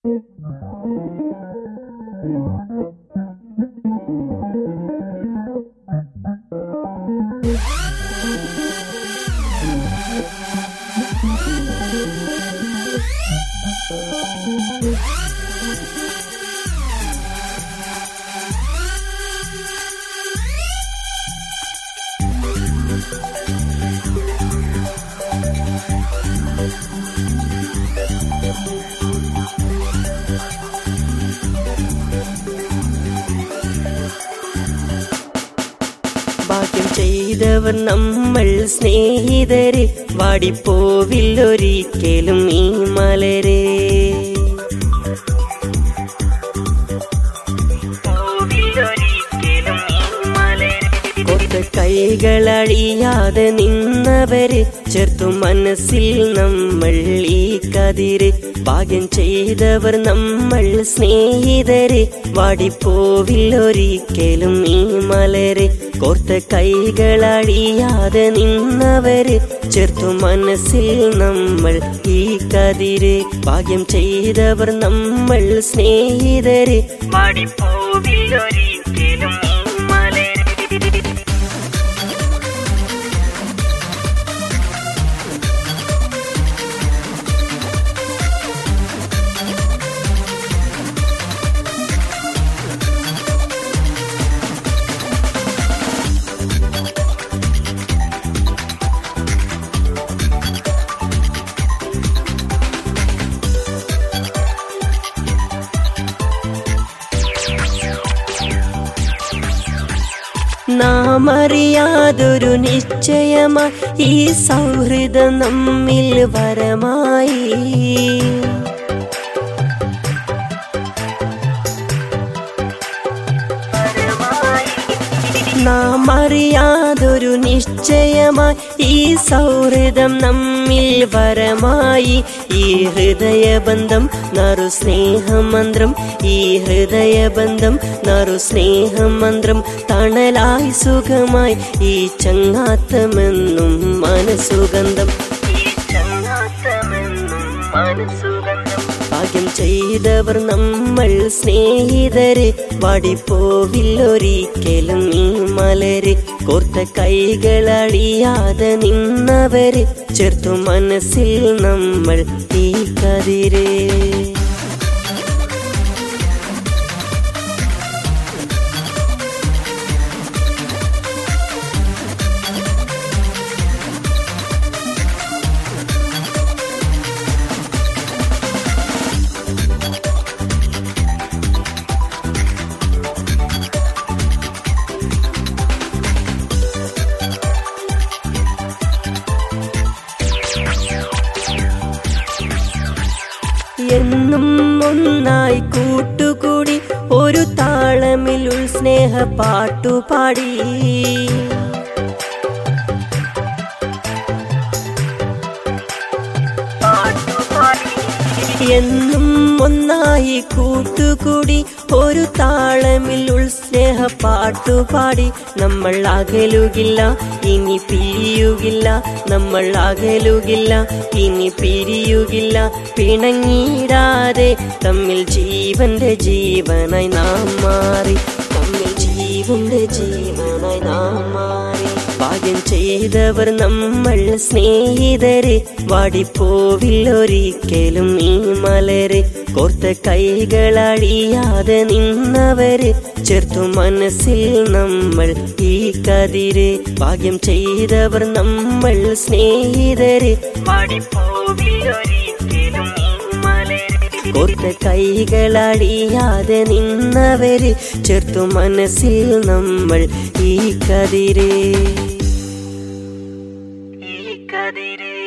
ഭാഗ്യം ചെയ്തവർ നമ്മൾ സ്നേഹിതരെ വാടിപ്പോവില്ലൊരിക്കലും ഈ മലരെ കൊത്ത കൈകളഴിയാതെ നിന്നവര് ചേർത്തു മനസ്സിൽ നമ്മൾ ഈ കതിര് ഭാഗ്യം ചെയ്തവർ നമ്മൾ സ്നേഹിതര് വാടിപ്പോവില്ലൊരിക്കലും ഈ മലര് കോർത്ത കൈകളഴിയാതെ നിന്നവര് ചേർത്തു മനസ്സിൽ നമ്മൾ ഈ കതിര് ഭാഗ്യം ചെയ്തവർ നമ്മൾ സ്നേഹിതര് വാടിപ്പോവില്ലൊരിക്കലും ഈ മലര് നാം അറിയാതൊരു നിശ്ചയമായി ഈ സൗഹൃദം നമ്മിൽ വരമായി നാം അറിയാതൊരു നിശ്ചയമായി ഈ സൗഹൃദം നമ്മിൽ വരമായി ഈ ഹൃദയബന്ധം നറു സ്നേഹമന്ത്രം ഈ ഹൃദയബന്ധം നറു സ്നേഹമന്ത്രം തണലായി സുഖമായി ഈ ചങ്ങാത്തമെന്നും മനസുഗന്ധം ഈ ചങ്ങാത്തമെന്നും മനസുഗന്ധം ഭാഗ്യം ചെയ്തവർ നമ്മൾ സ്നേഹിതര് വാടിപ്പോവില്ലൊരിക്കലും ഈ മലര് കോർത്ത കൈകളഴിയാതെ നിന്നവര് ചേർത്തു മനസ്സിൽ നമ്മൾ ഈ കതിര് എന്നും ഒന്നായി കൂട്ടുകൂടി ഒരു താളമിൽ സ്നേഹ പാട്ടുപാടി എന്നും ഒന്നായി കൂട്ടുകൂടി ഒരു താളമിൽ സ്നേഹ പാട്ടുപാടി നമ്മൾ അകലുകില്ല ഇനി പിരിയുകില്ല നമ്മൾ അകലുകില്ല ഇനി പിരിയുകില്ല പിണങ്ങിടാതെ തമ്മിൽ ജീവന്റെ ജീവനായി നാം മാറി തമ്മിൽ ജീവന്റെ ജീവനായി നാം മാറി ഭാഗ്യം ചെയ്തവർ നമ്മൾ സ്നേഹിതര് വാടിപ്പോവില്ലൊരിക്കലും ഈ മലര് കോർത്ത കൈകളഴിയാതെ നിന്നവര് ചേർത്തു മനസ്സിൽ നമ്മൾ ഈ കതിര് ഭാഗ്യം ചെയ്തവർ നമ്മൾ സ്നേഹിതര് വാടിപ്പോവില്ലൊരിക്കലും ഈ മലര് കോർത്ത കൈകളഴിയാതെ നിന്നവര് ചേർത്തു മനസ്സിൽ നമ്മൾ ഈ കതിര് ഈ കതിര്